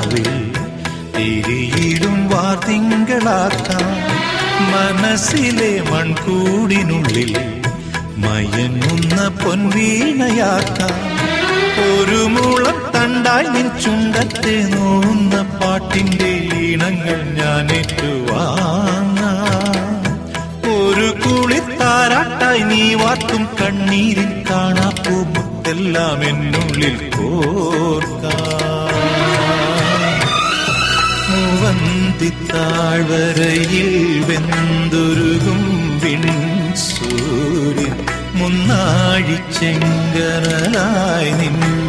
രാവിൽ തിരിയിടും വാർത്തിങ്കളാക്കാം മനസ്സിലെ മൺകൂടിനുള്ളിൽ മയങ്ങുന്ന പൊൻവീണയാക്കാം ഒരു മുളം തണ്ടായി നിൻ ചുണ്ടത്തെ നോന്ന പാട്ടിന്റെ ഈണങ്ങൾ ഞാൻ ഏറ്റുവാങ്ങാം ഒരു കുളിത്താരാട്ടായി നീ വാർക്കും കണ്ണീരിൽ കാണാപ്പൂ മുത്തെല്ലാം എന്നുള്ളിൽ കോർക്കാം മൂവന്തിത്താഴ്വരയിൽ വെന്തുരുകും വിൺ സൂര്യൻ മുന്നാഴി ചെങ്കരലായി നിൻ